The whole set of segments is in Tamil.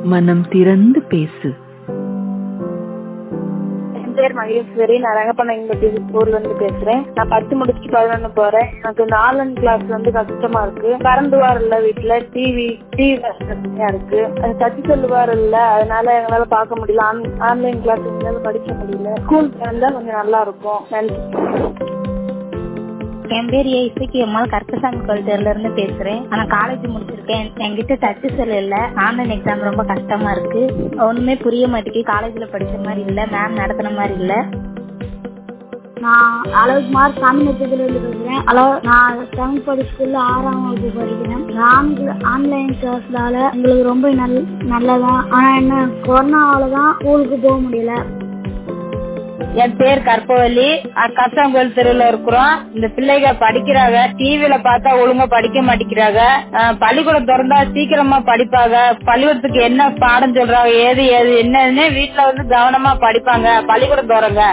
மனம் திறந்து பேசு என் பேர் மகேஸ்வரி நான் ரங்கப்பண்ணம்பட்டி ஊர்ல இருந்து பேசுறேன் நான் பத்து முடிச்சுட்டு பதினொன்னு போறேன் எனக்கு இந்த ஆன்லைன் கிளாஸ் வந்து கஷ்டமா இருக்கு கரண்ட் வார் இல்ல வீட்டுல டிவி டிவி கஷ்டமா இருக்கு அது டச் செல் வார் இல்ல அதனால எங்களால பார்க்க முடியல ஆன்லைன் கிளாஸ் எங்களால படிக்க முடியல ஸ்கூல் திறந்தா கொஞ்சம் நல்லா இருக்கும் நன்றி என் பேர் ஏ இசைக்கு அம்மாள் கருப்பசாமி கோயில் இருந்து பேசுறேன் ஆனா காலேஜ் முடிச்சிருக்கேன் என்கிட்ட டச் செல் இல்ல ஆன்லைன் எக்ஸாம் ரொம்ப கஷ்டமா இருக்கு ஒண்ணுமே புரிய மாட்டேங்குது காலேஜ்ல படிச்ச மாதிரி இல்ல மேம் நடத்தின மாதிரி இல்ல நான் அழகுமார் சாமி நட்சத்திரத்துல இருந்து பேசுறேன் ஹலோ நான் செவன்த் படி ஸ்கூல்ல ஆறாம் வகுப்பு படிக்கிறேன் நான் ஆன்லைன் கிளாஸ்னால எங்களுக்கு ரொம்ப நல் நல்லதான் ஆனா என்ன கொரோனாவால தான் ஸ்கூலுக்கு போக முடியல என் பேர் கற்பவல்லி கஷ்டங்கோல் தெருவில் இருக்கிறோம் இந்த பிள்ளைங்க படிக்கிறாங்க டிவில பார்த்தா ஒழுங்கா படிக்க மாட்டேங்கிறாங்க அஹ் பள்ளிக்கூடம் திறந்தா சீக்கிரமா படிப்பாங்க பள்ளிக்கூடத்துக்கு என்ன பாடம் சொல்றாங்க ஏது ஏது என்னன்னு வீட்டுல வந்து கவனமா படிப்பாங்க பள்ளிக்கூடம் திறங்க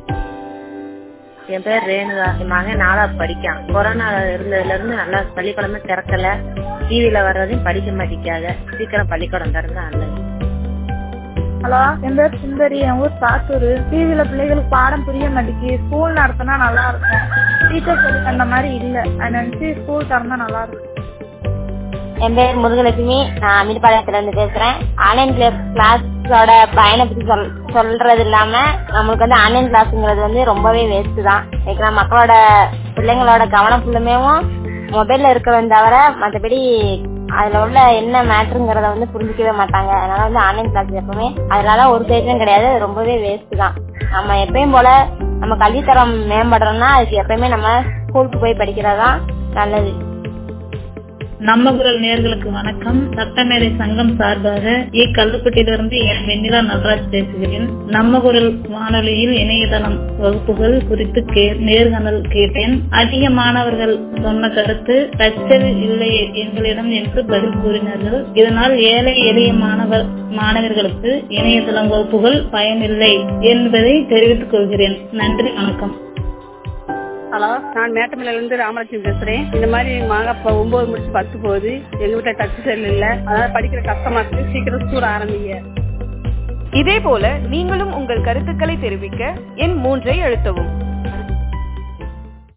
என் பேர் ரேணுகா என் மகன் நாலாவது படிக்கான் கொரோனா இருந்ததுல இருந்து நல்லா பள்ளிக்கூடமே திறக்கல டிவில வர்றதையும் படிக்க மாட்டேங்காங்க சீக்கிரம் பள்ளிக்கூடம் திறந்தா நல்லது ஹலோ என் பேர் சுந்தரி என் ஊர் சாத்தூர் டிவில பிள்ளைகளுக்கு பாடம் புரிய மாட்டேங்குது ஸ்கூல் நடத்தினா நல்லா இருக்கும் டீச்சர் சொல்லி தந்த மாதிரி இல்ல அது நினைச்சு ஸ்கூல் திறந்தா நல்லா இருக்கும் என் பேர் முருகலட்சுமி நான் அமீர்பாளையத்துல இருந்து பேசுறேன் ஆன்லைன் கிளாஸோட பயனை பத்தி சொல் சொல்றது இல்லாம நம்மளுக்கு வந்து ஆன்லைன் கிளாஸ்ங்கிறது வந்து ரொம்பவே வேஸ்ட் தான் ஏன்னா மக்களோட பிள்ளைங்களோட கவனம் ஃபுல்லுமேவும் மொபைல்ல இருக்கிறத தவிர மற்றபடி அதுல உள்ள என்ன மேட்ருங்கிறத வந்து புரிஞ்சுக்கவே மாட்டாங்க அதனால வந்து ஆன்லைன் கிளாஸ் எப்பவுமே அதனால ஒரு சைடும் கிடையாது அது ரொம்பவே வேஸ்ட் தான் நம்ம எப்பயும் போல நம்ம கல்வித்தரம் மேம்படுறோம்னா அதுக்கு எப்பயுமே நம்ம ஸ்கூலுக்கு போய் படிக்கிறதுதான் நல்லது நம்ம குரல் நேர்களுக்கு வணக்கம் சட்டமேதை சங்கம் சார்பாக ஏ கல்லுப்பட்டியிலிருந்து என் வெண்ணிலா நடராஜ் பேசுகிறேன் நம்ம குரல் வானொலியில் இணையதளம் வகுப்புகள் குறித்து கே- நேர்காணல் கேட்டேன் அதிக மாணவர்கள் சொன்ன கருத்து டச்சல் இல்லை எங்களிடம் என்று பதில் கூறினார்கள் இதனால் ஏழை எளிய மாணவர் மாணவர்களுக்கு இணையதளம் வகுப்புகள் பயனில்லை என்பதை தெரிவித்துக் கொள்கிறேன் நன்றி வணக்கம் ஹலோ நான் மேட்டமலையில இருந்து ராமலட்சுமி பேசுறேன் இந்த மாதிரி எங்க மக இப்ப ஒன்பது முடிச்சு பத்து போகுது எங்க வீட்டுல டச் செல் இல்ல அதனால படிக்கிற கஷ்டமா இருக்கு சீக்கிரம் ஸ்கூல் ஆரம்பிங்க இதே போல நீங்களும் உங்கள் கருத்துக்களை தெரிவிக்க எண் மூன்றை அழுத்தவும்